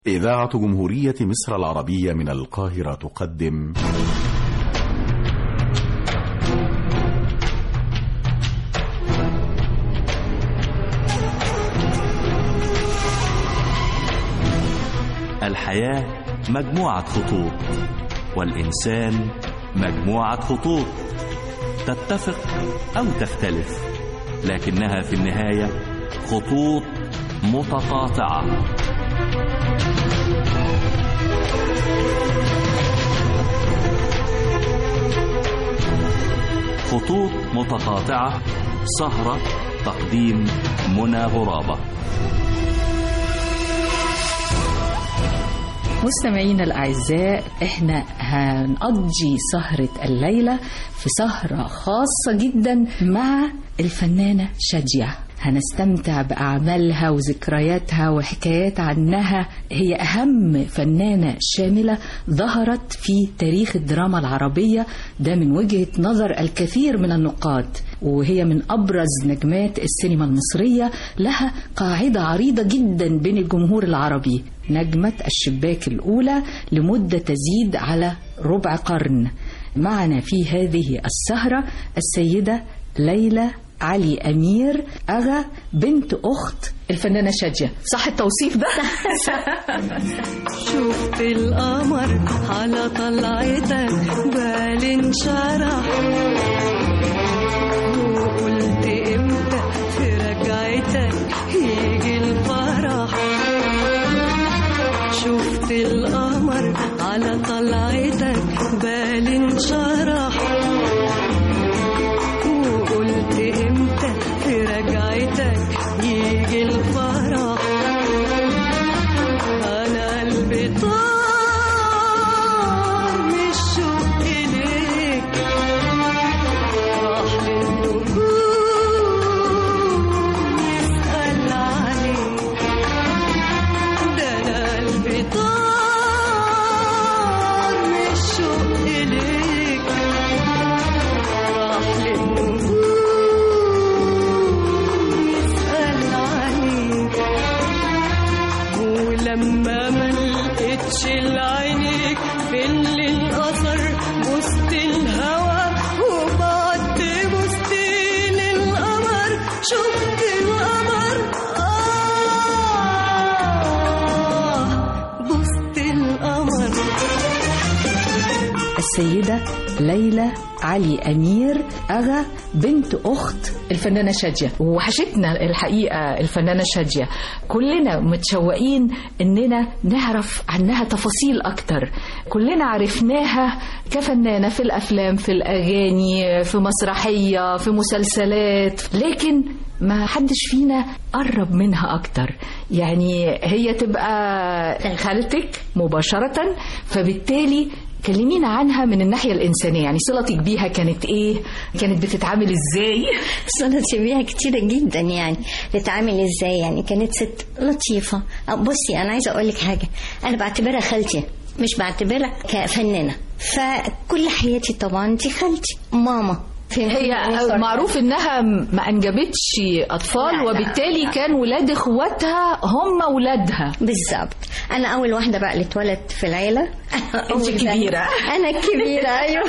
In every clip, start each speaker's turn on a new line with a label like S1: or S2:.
S1: إذاعة جمهورية مصر العربية من القاهرة تقدم
S2: الحياة مجموعة خطوط والإنسان مجموعة خطوط تتفق أو تختلف لكنها في النهاية خطوط متقاطعة خطوط متقاطعة سهرة تقديم منى غرابة
S3: مستمعينا الأعزاء احنا هنقضي سهرة الليلة في سهرة خاصة جدا مع الفنانة شادية هنستمتع بأعمالها وذكرياتها وحكايات عنها هي أهم فنانة شاملة ظهرت في تاريخ الدراما العربية ده من وجهة نظر الكثير من النقاد وهي من أبرز نجمات السينما المصرية لها قاعدة عريضة جدا بين الجمهور العربي نجمة الشباك الأولى لمدة تزيد على ربع قرن معنا في هذه السهرة السيدة ليلى علي أمير أغا بنت أخت الفنانة شادية صح التوصيف ده؟
S4: شفت القمر على طلعتك بال انشرح وقلت امتى في رجعتك يجي الفرح شفت القمر على طلعتك بال انشرح وقلت امتى في رجعتك يجي الفرح انا قلبي طار من الشوق اليك راح للنجوم يسأل عليك ده انا قلبي طار من الشوق اليك راح للنجوم يسأل عليك ولما ما لقيتش العينيك في اللي الأثر بوسط الهوى وبعد بوسط القمر شفت القمر آه بوسط القمر
S3: السيدة ليلى علي أمير أغا بنت أخت الفنانة شادية وحشتنا الحقيقة الفنانة شادية كلنا متشوقين إننا نعرف عنها تفاصيل أكتر كلنا عرفناها كفنانة في الأفلام في الأغاني في مسرحية في مسلسلات لكن ما حدش فينا قرب منها أكتر يعني هي تبقى خالتك مباشرة فبالتالي كلمينا عنها من الناحية الإنسانية يعني صلتك بيها كانت إيه كانت بتتعامل إزاي
S5: صلتي بيها كتيرة جدا يعني تتعامل ازاي يعني كانت ست لطيفة أه، بصي أنا عايزة أقول لك حاجة أنا بعتبرها خالتي مش بعتبرها كفنانة فكل حياتي طبعا دي خالتي ماما فهمتي؟
S3: هي
S5: يعني صراحة.
S3: معروف انها ما انجبتش اطفال
S5: لا، لا،
S3: وبالتالي
S5: لا.
S3: كان ولاد اخواتها هم ولادها
S5: بالظبط انا اول واحده بقى اللي اتولدت في العيله
S3: انت كبيرة.
S5: انا الكبيره ايوه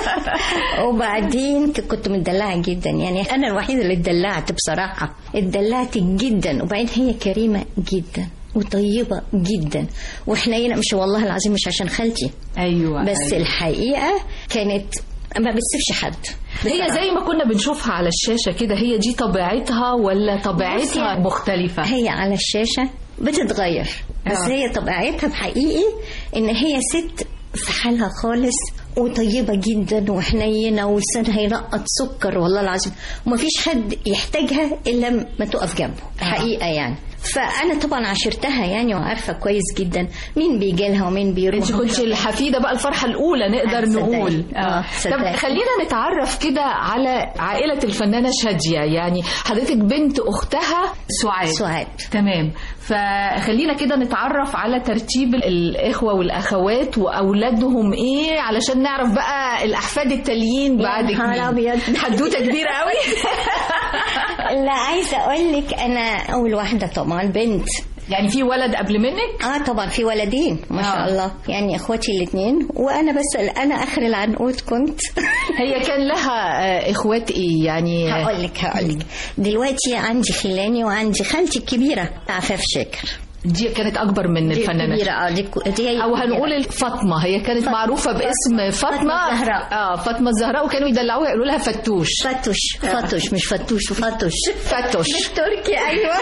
S5: وبعدين كنت متدلعه جدا يعني انا الوحيده اللي اتدلعت بصراحه اتدلعت جدا وبعدين هي كريمه جدا وطيبة جدا وحنينة مش والله العظيم مش عشان خالتي
S3: ايوه
S5: بس
S3: أيوة.
S5: الحقيقة كانت ما بتسيبش حد
S3: هي زي ما كنا بنشوفها على الشاشة كده هي دي طبيعتها ولا طبيعتها
S5: بصي،
S3: مختلفة
S5: هي على الشاشة بتتغير بس
S3: آه.
S5: هي طبيعتها بحقيقي ان هي ست في حالها خالص وطيبة جدا وحنينة ولسانها ينقط سكر والله العظيم ومفيش حد يحتاجها إلا ما تقف جنبه حقيقة يعني فأنا طبعا عاشرتها يعني وعارفة كويس جدا مين بيجي لها ومين بيروح
S3: انت كنت الحفيده بقى الفرحه الاولى نقدر
S5: آه، صدقني.
S3: نقول
S5: آه،
S3: طب
S5: صدقني.
S3: خلينا نتعرف كده على عائله الفنانه شاديه يعني حضرتك بنت اختها سعاد
S5: سعاد
S3: تمام فخلينا كده نتعرف على ترتيب الاخوه والاخوات واولادهم ايه علشان نعرف بقى الاحفاد التاليين
S5: يا
S3: بعد
S5: نهار أبيض.
S3: حدوته كبيره قوي
S5: لا عايزة أقول لك أنا أول واحدة طبعا بنت
S3: يعني في ولد قبل منك
S5: اه طبعا في ولدين ما شاء
S3: آه.
S5: الله يعني اخواتي الاثنين وانا بس انا اخر العنقود كنت
S3: هي كان لها آه، اخوات ايه يعني
S5: هقول لك هقول لك دلوقتي عندي خلاني وعندي خالتي الكبيره عفاف شاكر
S3: دي كانت اكبر من
S5: دي
S3: الفنانات
S5: الكبيره اه دي, الك- دي هي
S3: او
S5: الكبيرة.
S3: هنقول فاطمه هي كانت
S5: فاطمة.
S3: معروفه باسم فاطمه
S5: فاطمة الزهراء.
S3: اه فاطمه الزهراء وكانوا يدلعوها يقولوا لها فتوش
S5: فتوش فتوش مش فتوش فتوش
S3: فتوش
S5: تركي ايوه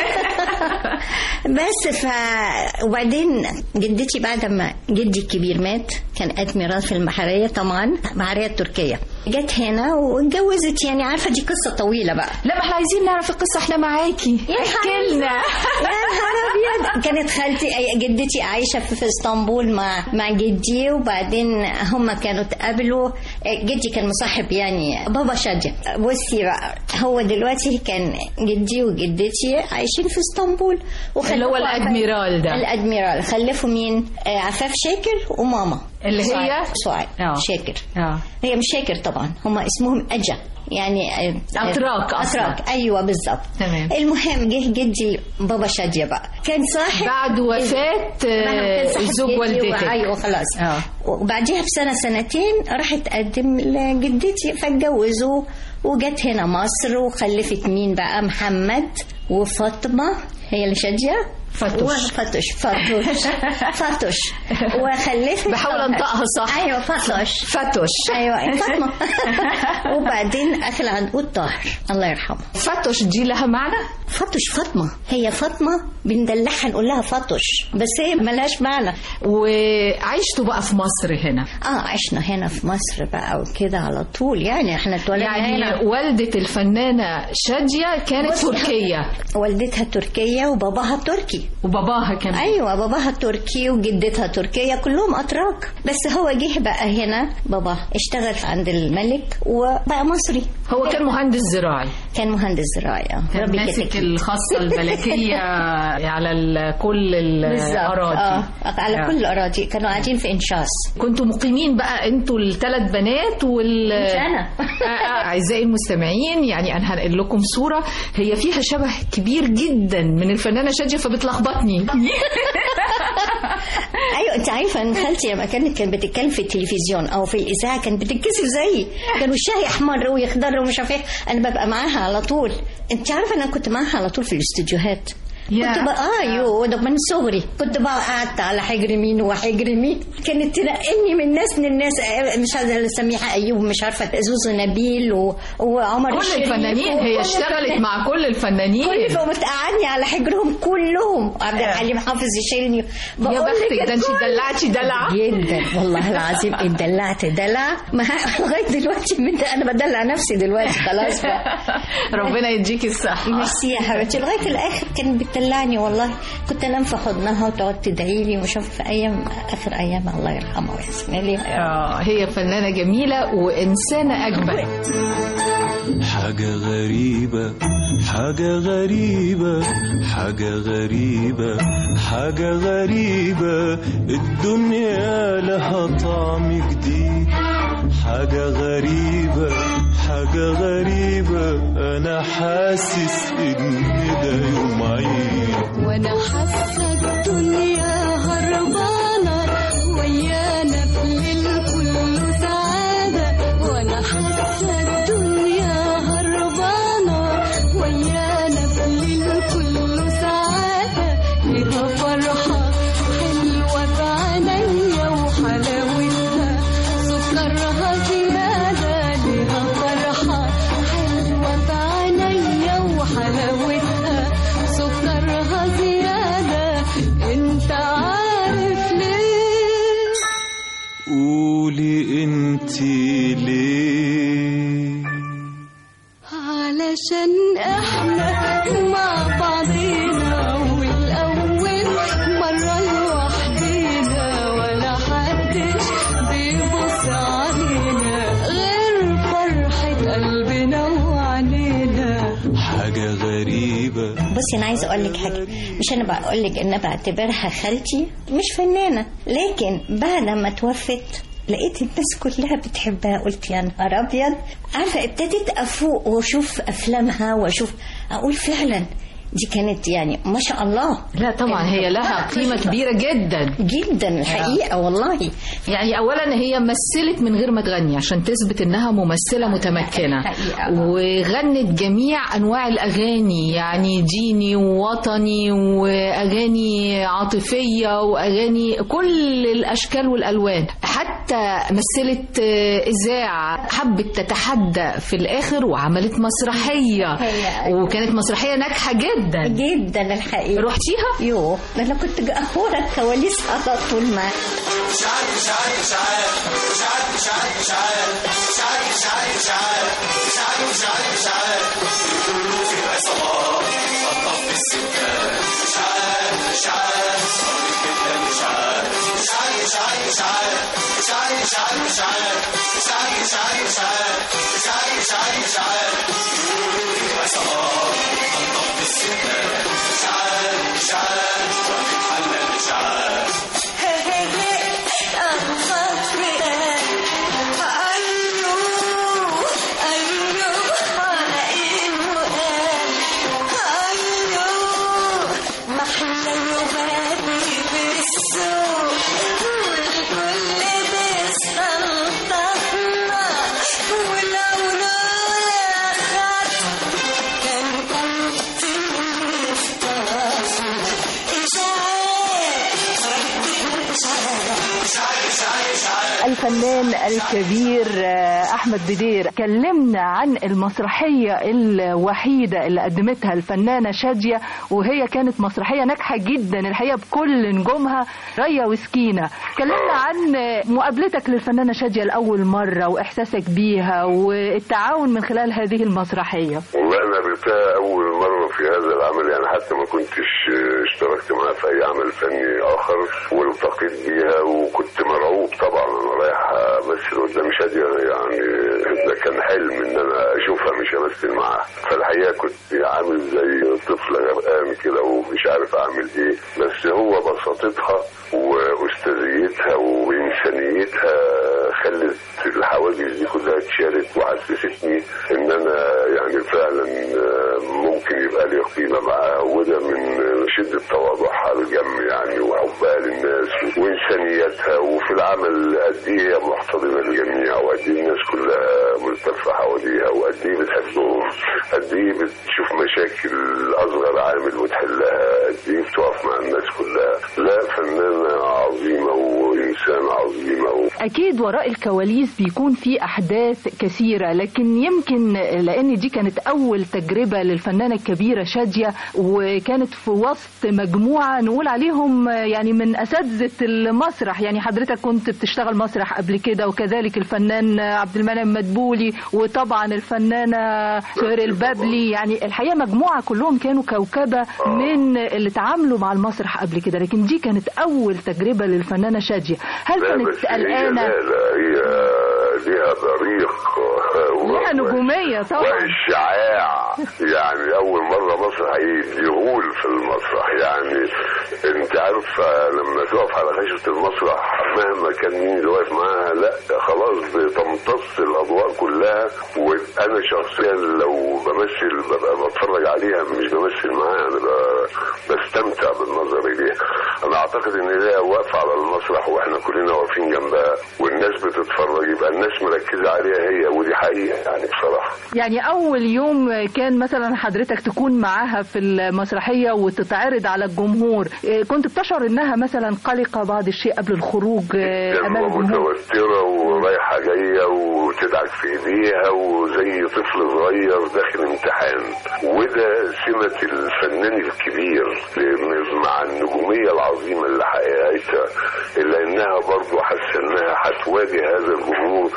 S5: بس ف وبعدين جدتي بعد ما جدي الكبير مات كان ادميرال في البحريه طبعا البحريه التركيه جت هنا واتجوزت يعني عارفه دي قصه طويله بقى
S3: لا ما احنا عايزين نعرف القصه احنا معاكي احكي لنا
S5: يا نهار ابيض كانت خالتي أي- جدتي عايشه في في اسطنبول مع مع جدي وبعدين هم كانوا اتقابلوا جدي كان مصاحب يعني بابا شادية بصي بقى هو دلوقتي كان جدي وجدتي عايشين في اسطنبول وخلفوا
S3: اللي هو الأدميرال ده.
S5: الادميرال خلفوا مين آه، عفاف شاكر وماما
S3: اللي هي؟
S5: سعاد- سعاد
S3: آه.
S5: شاكر
S3: اه
S5: هي مش شاكر طبعا هم اسمهم أجا يعني آه،
S3: أتراك أصلاً.
S5: أتراك أيوة بالظبط
S3: تمام.
S5: المهم جه جدي بابا شادية بقى كان صاحب
S3: بعد وفاة
S5: كان
S3: آه،
S5: صاحب
S3: زوج
S5: جدي
S3: والدتك
S5: ايوه خلاص
S3: آه.
S5: وبعديها بسنة سنتين راحت تقدم لجدتي فاتجوزوا وجت هنا مصر وخلفت مين بقى محمد وفاطمة هي اللي شادية
S3: فتوش.
S5: وفتوش فتوش فتوش وخلفت
S3: بحاول
S5: طاهر.
S3: أنطقها صح.
S5: ايوه فتوش
S3: فتوش
S5: ايوه فاطمه وبعدين اخر عنقود طاهر الله يرحمه
S3: فتوش دي لها معنى
S5: فطش فاطمه هي فاطمه بندلعها نقول لها فطش بس هي ملهاش معنى
S3: وعشتوا بقى في مصر هنا
S5: اه عشنا هنا في مصر بقى وكده على طول يعني احنا اتولدنا
S3: يعني
S5: هنا
S3: والدة الفنانة شادية كانت
S5: بصي،
S3: تركية
S5: والدتها تركيه وباباها تركي
S3: وباباها كمان
S5: ايوه باباها تركي وجدتها تركيه كلهم اتراك بس هو جه بقى هنا بابا اشتغل عند الملك وبقى مصري
S3: هو كان مهندس زراعي
S5: كان مهندس زراعي آه.
S3: كان
S5: ربي
S3: ماسك
S5: يكتب.
S3: الخاصة الملكية على ال- كل
S5: بالظبط
S3: الأراضي
S5: اه على
S3: آه.
S5: كل الاراضي كانوا قاعدين في انشاص
S3: كنتوا مقيمين بقى انتوا الثلاث بنات وال
S5: مش أنا.
S3: آه، آه، اعزائي المستمعين يعني انا هنقل لكم صوره هي فيها شبه كبير جدا من الفنانه شاديه فبتلخبطني
S5: ايوه انت عارفه ان خالتي لما كانت كانت بتتكلم في التلفزيون او في الاذاعه كانت بتتكسف زيي كان وشها يحمر ويخضر ومش عارفه ايه انا ببقى معاها على طول انت عارفه انا كنت معاها على طول في الاستوديوهات
S3: يا.
S5: كنت بقى اه يو ده من صغري كنت بقى قعدت على حجر مين وحجر مين كانت تنقلني من ناس للناس آه، مش عارفه سميحه ايوب مش عارفه زوزو نبيل و... وعمر
S3: كل
S5: الشريف
S3: الفنانين هي
S5: وكل
S3: اشتغلت
S5: الفنانين.
S3: مع كل الفنانين
S5: كل ما بتقعدني على حجرهم كلهم عبد الحليم حافظ يشيلني
S3: يا
S5: بقول لك
S3: بختك ده انت
S5: الكل.
S3: دلعتي دلع
S5: جدا والله العظيم اتدلعت دلع ما لغايه دلوقتي من انا بدلع نفسي دلوقتي خلاص بقى
S3: ربنا يديكي الصحه
S5: ميرسي يا حبيبتي لغايه الاخر كانت بتدلعني والله كنت انام في حضنها وتقعد تدعي لي وشوف في ايام اخر ايام الله يرحمها ويحسن لي
S3: آه، هي فنانه جميله وانسانه اجمل
S6: حاجة غريبة حاجة غريبة حاجة غريبة حاجة غريبة الدنيا لها طعم جديد حاجة غريبة حاجة غريبة أنا حاسس إن ده يوم عيد
S4: وانا حاسه الدنيا هربانه ويانا في الليل كله سعاده وانا حاسه الدنيا هربانه ويانا في الليل كله سعاده ليها فرحه حلوه في عينيا وحلاوتها سكرها زياده ليها فرحه حلوه في عينيا وحلاوتها سكرها زيادة انت عارف ليه
S6: قولي انتي ليه
S4: علشان احنا مع بعضينا والاول مرة لوحدينا ولا حدش بيبص علينا غير فرحة قلبنا وعنينا
S6: حاجة غريبة
S5: بصي انا عايزه اقول لك حاجه مش انا بقول لك ان بعتبرها خالتي مش فنانه لكن بعد ما توفت لقيت الناس كلها بتحبها قلت يا نهار ابيض عارفه ابتديت افوق واشوف افلامها واشوف اقول فعلا دي كانت يعني ما شاء الله
S3: لا طبعا هي لها قيمة كبيرة جدا
S5: جدا الحقيقه والله
S3: يعني اولا هي مثلت من غير ما تغني عشان تثبت انها ممثله متمكنه
S5: حقيقة.
S3: وغنت جميع انواع الاغاني يعني ديني ووطني واغاني عاطفيه واغاني كل الاشكال والالوان حتى مثلت آه، اذاعه حبت تتحدى في الاخر وعملت مسرحيه
S5: هي-
S3: وكانت مسرحيه ناجحه جدا
S5: جدا الحقيقه
S3: رحتيها
S5: يوه ده انا كنت اخورة الكواليس على طول معاك
S7: الفنان الكبير آه، احمد بدير كلمنا عن المسرحيه الوحيده اللي قدمتها الفنانه شاديه وهي كانت مسرحيه ناجحه جدا الحقيقه بكل نجومها ريا وسكينه كلمنا عن آه، مقابلتك للفنانه شاديه لاول مره واحساسك بيها والتعاون من خلال هذه المسرحيه
S8: والله انا قابلتها اول مره في هذا العمل يعني حتى ما كنتش اشتركت معاها في اي عمل فني اخر والتقيت بيها وكنت مرعوب طبعا انا رايح امثل قدام شاديه يعني ده كان حلم ان انا اشوفها مش امثل معاها فالحقيقه كنت عامل زي طفل غرقان كده ومش عارف اعمل ايه بس هو بساطتها واستاذيتها وانسانيتها خلت الحواجز دي كلها اتشالت وحسستني ان انا يعني فعلا ممكن يبقى لي قيمه معاها وده من شده تواضعها الجم يعني وحبها للناس وانسانيتها وفي العمل قد ايه هي محتضنه للجميع وقد ايه الناس كلها ملتفه حواليها وقد ايه بتحبهم قد ايه بتشوف مشاكل اصغر عامل وتحلها قد ايه بتقف مع الناس كلها لا فنانه عظيمه وانسانه عظيمه و...
S7: اكيد وراء الكواليس بيكون في احداث كثيره لكن يمكن لان دي كانت اول تجربه للفنانه الكبيره شاديه وكانت في وسط مجموعه نقول عليهم يعني من اساتذه المسرح يعني حضرتك كنت بتشتغل مسرح قبل كده وكذلك الفنان عبد المنعم مدبولي وطبعا الفنانه سهير البابلي يعني الحقيقه مجموعه كلهم كانوا كوكبه من اللي تعاملوا مع المسرح قبل كده لكن دي كانت اول تجربه للفنانه شاديه هل
S8: لا
S7: كانت
S8: بس هي
S7: قلقانه
S8: لا لا هي ليها بريق و-
S7: ليها نجوميه طبعا
S8: واشعاع يعني اول مره مسرح يهول في المسرح يعني انت عارفه لما تقف على خشبه المسرح مهما كان مين اللي واقف معاها لا خلاص بتمتص الاضواء كلها وانا شخصيا لو بمثل ببقى بتفرج عليها مش بمثل معاها انا ب- بستمتع بالنظر اليها انا اعتقد ان هي واقفه على المسرح واحنا كلنا واقفين جنبها والناس بتتفرج يبقى الناس مركزه عليها هي ودي حقيقه يعني بصراحه
S7: يعني اول يوم كان مثلا حضرتك تكون معاها في المسرحيه وتتعرض على الجمهور إيه، كنت بتشعر انها مثلا قلقه بعض الشيء قبل الخروج إيه،
S8: جدا
S7: امام الجمهور
S8: ومتوترة ورايحة جاية وتدعك في ايديها وزي طفل صغير داخل امتحان وده سمة الفنان الكبير لأن مع النجومية العظيمة اللي حققتها إلا إنها برضه حاسة إنها هتواجه هذا الجمهور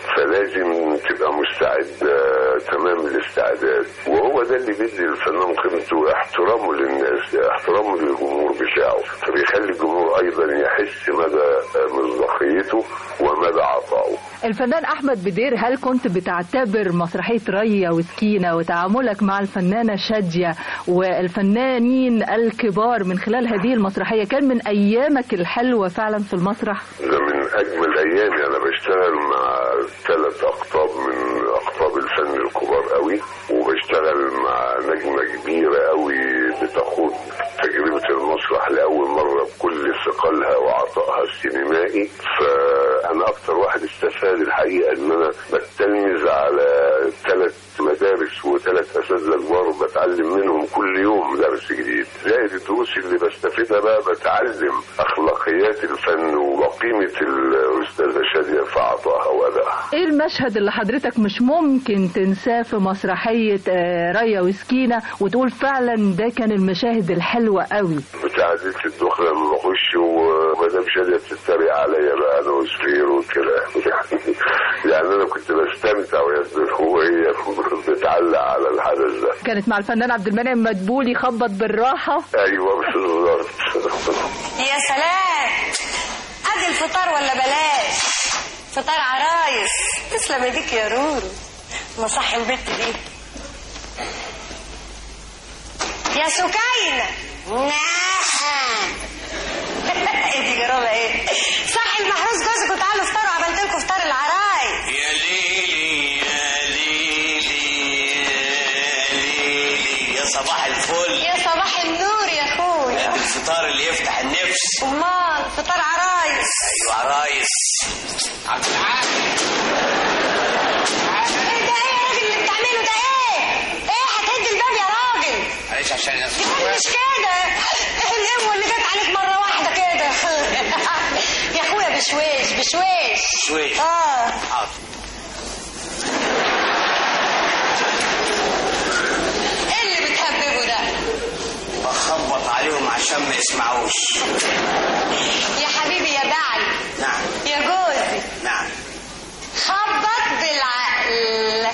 S8: فلازم تبقى مستعد آه، تمام الاستعداد وهو ده اللي بيدي الفنان قيمته احترامه للناس احترامه للجمهور بتاعه فبيخلي الجمهور ايضا يحس مدى آه، مصداقيته ومدى عطائه
S7: الفنان احمد بدير هل كنت بتعتبر مسرحيه ريا وسكينه وتعاملك مع الفنانه شاديه والفنانين الكبار من خلال هذه المسرحيه كان من ايامك الحلوه فعلا في المسرح
S8: ده من اجمل ايامي انا بشتغل مع ثلاث اقطاب من اقطاب الفن الكبار قوي وبشتغل مع نجمه كبيره قوي بتخوض تجربة المسرح لأول مرة بكل ثقلها وعطائها السينمائي فأنا أكتر واحد استفاد الحقيقة إن أنا بتلمذ على ثلاث مدارس وثلاث أساتذة كبار بتعلم منهم كل يوم درس جديد زائد الدروس اللي بستفيدها بقى بتعلم أخلاقيات الفن وقيمة الأستاذة شادية في عطائها وأدائها
S7: ايه المشهد اللي حضرتك مش ممكن تنساه في مسرحية آه، ريا وسكينة وتقول فعلا ده كان المشاهد الحلوة قوي
S8: بتاع ليلة الدخلة لما بخش ومدام شادية بتتريق عليا بقى انا وسفير وكده يعني انا كنت بستمتع وهي بتعلق على الحدث ده
S7: كانت مع الفنان عبد المنعم مدبول يخبط بالراحة
S8: ايوه بالظبط
S9: يا سلام ادي الفطار ولا بلاش فطار عرايس تسلم ايديك يا رورو ما صح البت دي يا سكينة نعم ايه دي جرابة ايه صح المحروس جوزك وتعالوا افطروا عملت لكم فطار العرايس
S10: يا ليلي يا ليلي يا ليلي يا صباح الفل
S9: يا صباح النور يا اخويا
S10: الفطار اللي يفتح النفس
S9: امال فطار عرايس
S10: ايوه عرايس عبد العال
S9: ايه ده ايه يا راجل اللي بتعمله ده ايه ايه هتهد الباب يا راجل
S10: معلش عشان
S9: يا راجل مش كده القوة اللي جت عليك مرة واحدة كده يا اخويا بشويش بشويش
S10: شويش
S9: اه
S10: حاضر
S9: ايه اللي بتهببه ده
S10: بخبط عليهم عشان ما يسمعوش
S9: يا حبيبي يا بعل
S10: نعم
S9: يا جوزي
S10: نعم
S9: خبط بالعقل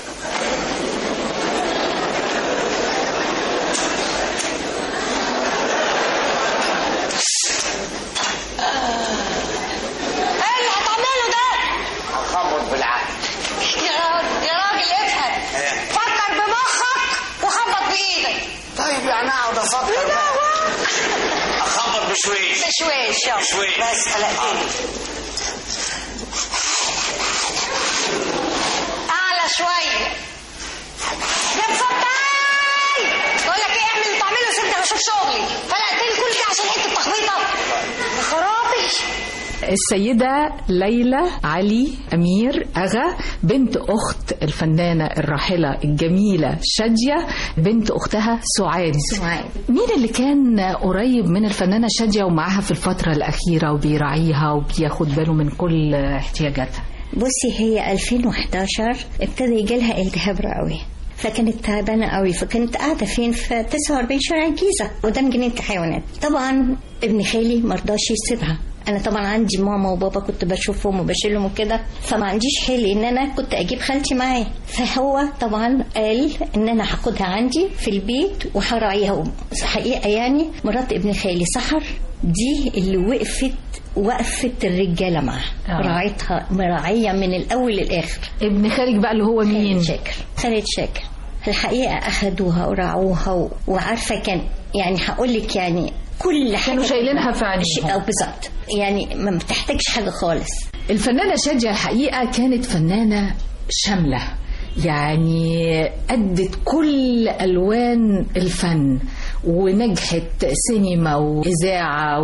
S9: ايه اللي هتعمله ده
S10: هخبط بالعقل
S9: يا راجل يا راجل افهم
S10: إيه؟
S9: فكر بمخك وخبط بايدك
S10: طيب يعني اقعد افكر بقى اخبط بشويش
S9: بشويش يلا
S10: بشويش.
S9: بس قلقتني اعلى شويه يا مفتاي بقول لك ايه اعمل اللي تعمله سيبني انا اشوف شغلي فلقتني كل كده عشان حته تخبيطه يا خرابي
S3: السيدة ليلى علي أمير أغا بنت أخت الفنانة الراحلة الجميلة شادية بنت أختها سعاد
S5: سعاد.
S3: مين اللي كان قريب من الفنانة شادية ومعاها في الفترة الأخيرة وبيراعيها وبياخد باله من كل احتياجاتها
S5: بصي هي 2011 ابتدى يجي لها التهاب رئوي فكانت تعبانه قوي فكانت قاعده فين في 49 شارع الجيزه قدام جنينه الحيوانات طبعا ابن خالي مرضاش يسيبها انا طبعا عندي ماما وبابا كنت بشوفهم وبشيلهم وكده فما عنديش حل ان انا كنت اجيب خالتي معايا فهو طبعا قال ان انا هاخدها عندي في البيت وهراعيها حقيقه يعني مرات ابن خالي سحر دي اللي وقفت وقفت الرجاله معاها
S3: آه.
S5: راعيتها مراعيه من الاول للاخر
S3: ابن خالك بقى اللي هو مين؟
S5: خالد شاكر خالد شاكر الحقيقه اخدوها وراعوها و... وعارفه كان يعني هقول لك يعني كل حاجه
S3: كانوا شايلينها في عينيهم.
S5: شيء- او بالظبط يعني ما بتحتاجش حاجه خالص
S3: الفنانة شادية الحقيقة كانت فنانة شاملة يعني أدت كل ألوان الفن ونجحت سينما وإذاعة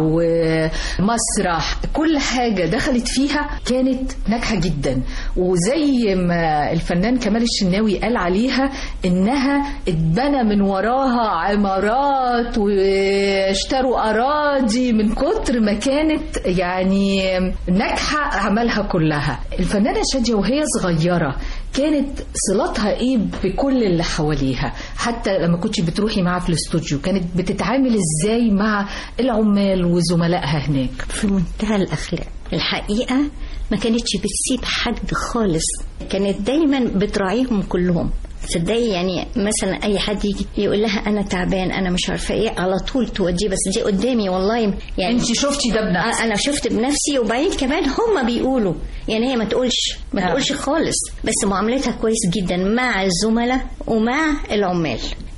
S3: ومسرح كل حاجة دخلت فيها كانت ناجحة جدا وزي ما الفنان كمال الشناوي قال عليها إنها اتبنى من وراها عمارات واشتروا أراضي من كتر ما كانت يعني ناجحة أعمالها كلها الفنانة شادية وهي صغيرة كانت صلاتها ايه بكل اللي حواليها حتى لما كنتش بتروحي معاها في الاستوديو كانت بتتعامل ازاي مع العمال وزملائها هناك
S5: في منتهى الاخلاق الحقيقه ما كانتش بتسيب حد خالص كانت دايما بتراعيهم كلهم تصدقي يعني مثلا اي حد يجي يقول لها انا تعبان انا مش عارفه ايه على طول توديه بس دي قدامي والله يعني
S3: انت شفتي ده بنفسك
S5: آه، انا شفت بنفسي وبعدين كمان هم بيقولوا يعني هي ما تقولش ما
S3: آه.
S5: تقولش خالص بس معاملتها كويس جدا مع الزملاء ومع العمال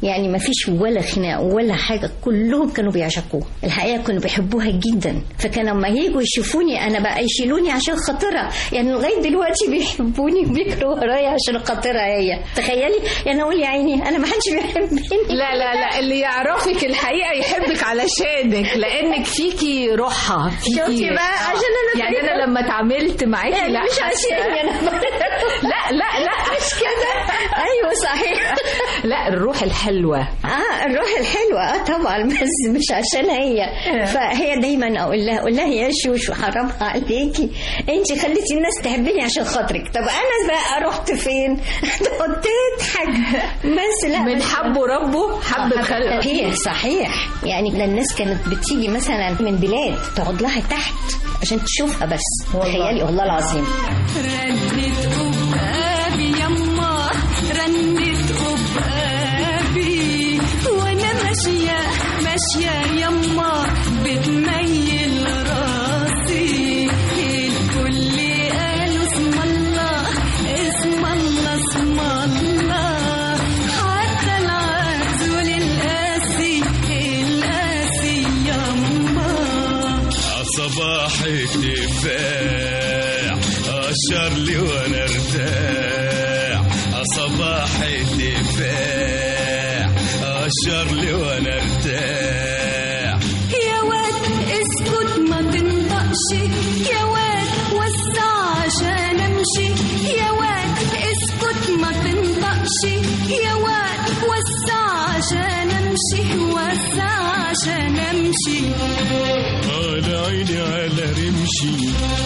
S5: يعني ما فيش ولا خناق ولا حاجه كلهم كانوا بيعشقوه الحقيقه كانوا بيحبوها جدا فكانوا لما يجوا يشوفوني انا بقى يشيلوني عشان خاطرها يعني لغايه دلوقتي بيحبوني وبيجروا ورايا عشان خاطرها هي تخيلي يعني اقول يا عيني انا ما حدش بيحبني
S3: لا لا لا اللي يعرفك الحقيقه يحبك علشانك لانك فيكي روحها فيكي
S5: شفتي بقى عشان انا
S3: يعني انا لما اتعاملت معاكي
S5: يعني
S3: لا
S5: مش
S3: حاسة-
S5: عشاني انا
S3: لا لا لا
S5: مش كده ايوه صحيح
S3: لا الروح الحلوه
S5: اه الروح الحلوه اه طبعا بس مش عشان هي فهي دايما اقول لها اقول لها يا شوشو حرام عليكي انت خليتي الناس تحبني عشان خاطرك طب انا بقى رحت فين؟ قلت تضحك بس لا
S3: من حبه ربه حب خلقه
S5: صحيح صحيح يعني ده الناس كانت بتيجي مثلا من بلاد تقعد لها تحت عشان تشوفها بس تخيلي والله العظيم
S4: رنت أبقابي يما رنت أبقابي وأنا ماشية ماشية يما بتميل راسي الكل قالوا اسم الله اسم الله اسم الله حتى العزول القاسي القاسي يما
S6: صباح الدفاع اشر لي وانا ارتاح صباح الدفاع اشر لي وانا ارتاح
S4: يا واد اسكت ما تنطقش يا واد وسع عشان امشي يا واد اسكت ما تنطقش يا واد وسع عشان امشي وسع عشان امشي
S6: على عيني على رمشي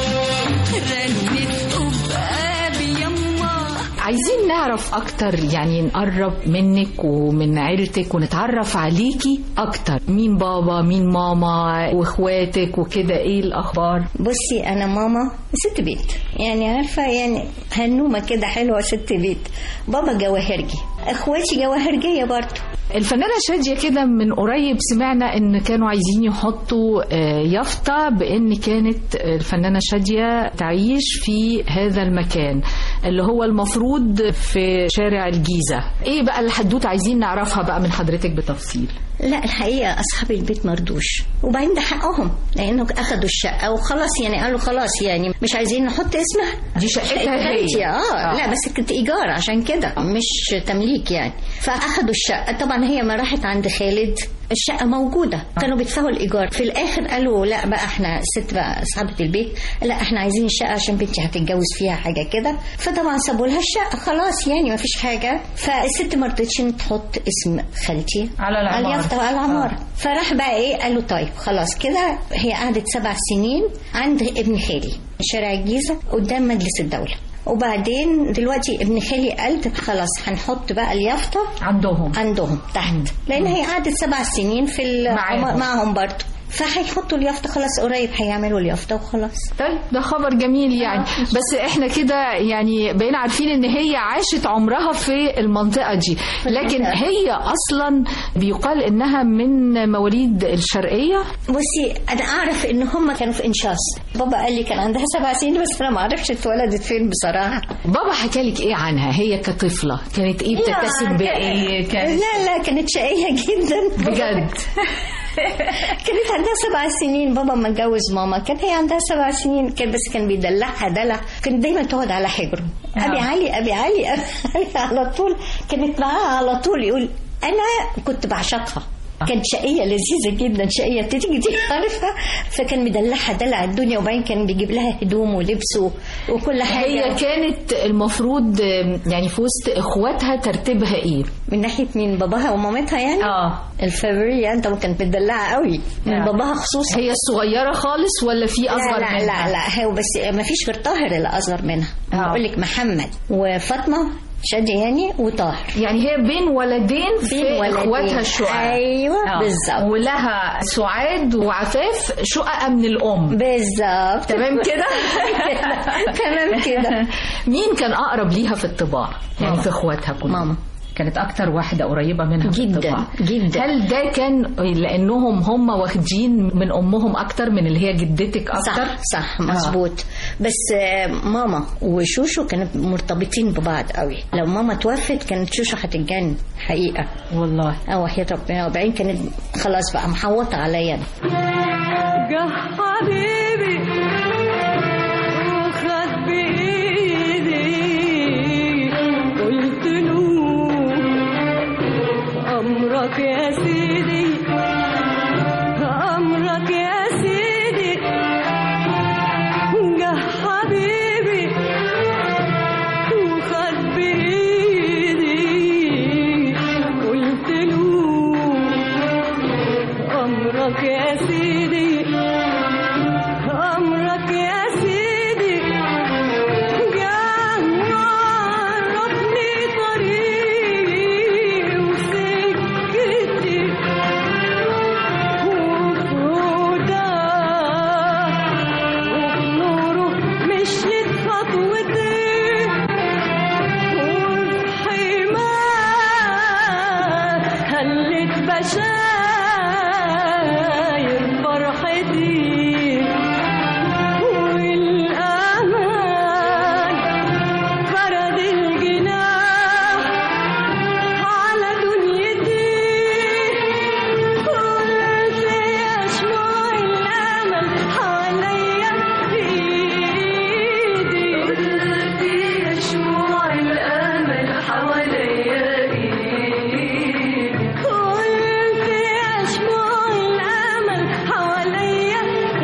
S4: رنت أبقابي يما
S3: عايزين نعرف اكتر يعني نقرب منك ومن عيلتك ونتعرف عليكي اكتر مين بابا مين ماما واخواتك وكده ايه الاخبار
S5: بصي انا ماما ست بيت يعني عارفه يعني هنومه كده حلوه ست بيت بابا جواهرجي اخواتي جواهرجيه برضه
S3: الفنانة شادية كده من قريب سمعنا ان كانوا عايزين يحطوا آه، يافطة بان كانت الفنانة شادية تعيش في هذا المكان اللي هو المفروض في شارع الجيزة ايه بقى الحدوتة عايزين نعرفها بقى من حضرتك بتفصيل
S5: لا الحقيقه اصحاب البيت مردوش وبعدين ده حقهم لانه اخدوا الشقه وخلاص يعني قالوا خلاص يعني مش عايزين نحط اسمها
S3: دي شقتها هي.
S5: خالتي، اه
S3: آه.
S5: لا بس كنت ايجار عشان كده مش تمليك يعني فاخدوا الشقه طبعا هي ما راحت عند خالد الشقه موجوده كانوا بيدفعوا الايجار في الاخر قالوا لا بقى احنا الست بقى اصحابه البيت لا احنا عايزين الشقه عشان بنتي هتتجوز فيها حاجه كده فطبعا سابوا لها الشقه خلاص يعني ما فيش حاجه فالست ما رضتش إن تحط اسم خالتي
S3: على العمارة.
S5: اليافطه على العماره فراح بقى ايه قال له طيب خلاص كده هي قعدت سبع سنين عند ابن خالي شارع الجيزه قدام مجلس الدوله وبعدين دلوقتي ابن خالي قال طب خلاص هنحط بقى اليافطه
S3: عندهم
S5: عندهم تحت لان هي قعدت سبع سنين في ال-
S3: معاهم.
S5: معهم برضه فهيحطوا اليافطه خلاص قريب هيعملوا اليافطه وخلاص
S3: طيب ده خبر جميل يعني بس احنا كده يعني بقينا عارفين ان هي عاشت عمرها في المنطقة دي لكن هي اصلا بيقال انها من مواليد الشرقية
S5: بصي انا اعرف ان هم كانوا في انشاص بابا قال لي كان عندها سبع سنين بس انا ما اعرفش اتولدت فين بصراحه
S3: بابا حكى لك ايه عنها هي كطفلة كانت ايه بتتسم
S5: لا،
S3: بايه كانت
S5: لا لا كانت شقيه جدا
S3: بجد
S5: كانت عندها سبع سنين بابا ما اتجوز ماما كانت هي عندها سبع سنين كان بس كان بيدلعها دلع كانت دايما تقعد على حجره ابي علي ابي علي ابي علي على طول كانت معاها على طول يقول انا كنت بعشقها كانت شقيه لذيذه جدا شقيه تيجي دي عارفه فكان مدلعها دلع الدنيا وبعدين كان بيجيب لها هدوم ولبس و- وكل حاجه
S3: هي كانت المفروض يعني في وسط اخواتها ترتيبها ايه
S5: من ناحيه مين باباها ومامتها يعني
S3: اه
S5: الفافوريه انت كانت متدلعه قوي من
S3: آه.
S5: باباها خصوصا
S3: هي الصغيرة خالص ولا في اصغر
S5: لا لا
S3: منها
S5: لا لا هو بس ما فيش غير طاهر اللي اصغر منها
S3: آه.
S5: بقول لك محمد وفاطمه شادي يعني وطاهر
S3: يعني هي بين ولدين في
S5: بين ولدين.
S3: اخواتها الشقق
S5: ايوه
S3: آه.
S5: بالظبط
S3: ولها سعاد وعفاف شقق من الام
S5: بالظبط
S3: تمام كده
S5: تمام كده
S3: مين كان اقرب ليها في الطباع يعني
S5: ماما.
S3: في اخواتها كلهم
S5: ماما
S3: كانت اكتر واحده قريبه منها في
S5: جداً،
S3: الطباع.
S5: جداً.
S3: هل ده كان لانهم هم واخدين من امهم اكتر من اللي هي جدتك اكتر
S5: صح صح مظبوط بس آه، ماما وشوشو كانوا مرتبطين ببعض قوي لو ماما توفت كانت شوشو هتتجنن حقيقه
S3: والله
S5: اه وحياة ربنا وبعدين كانت خلاص بقى محوطه عليا أنا.
S4: جه حبيبي وخد بإيدي قلت له أمرك يا سيدي أمرك يا سيدي جه حبيبي وخد بإيدي قلت له أمرك يا سيدي أمرك يا سيدي جه عرفني طريقي وسكتي وفوده وبنوره مشيت خطوتين وفي حماه هلت بشاير فرحتي والأمان فرد الجناح على دنيتي قلت يا شموع الأمل حواليا إيدي قلت يا شموع الأمل حواليا إيدي قلت يا شموع الأمل حواليا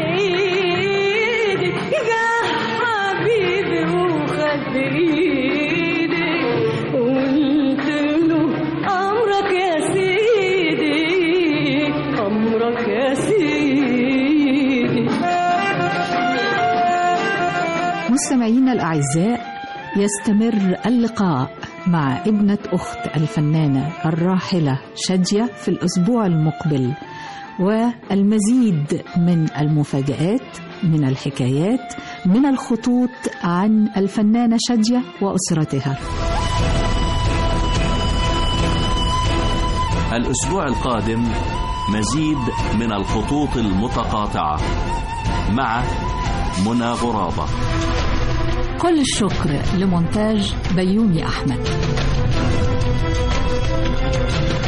S4: إيدي جه حبيبي وخد إيدي قلت له أمرك يا سيدي أمرك يا سيدي
S11: مستمعينا الأعزاء يستمر اللقاء مع ابنة أخت الفنانة الراحلة شادية في الأسبوع المقبل والمزيد من المفاجآت من الحكايات من الخطوط عن الفنانة شادية وأسرتها
S2: الأسبوع القادم مزيد من الخطوط المتقاطعة مع منى غرابة
S11: كل الشكر لمونتاج بيومي أحمد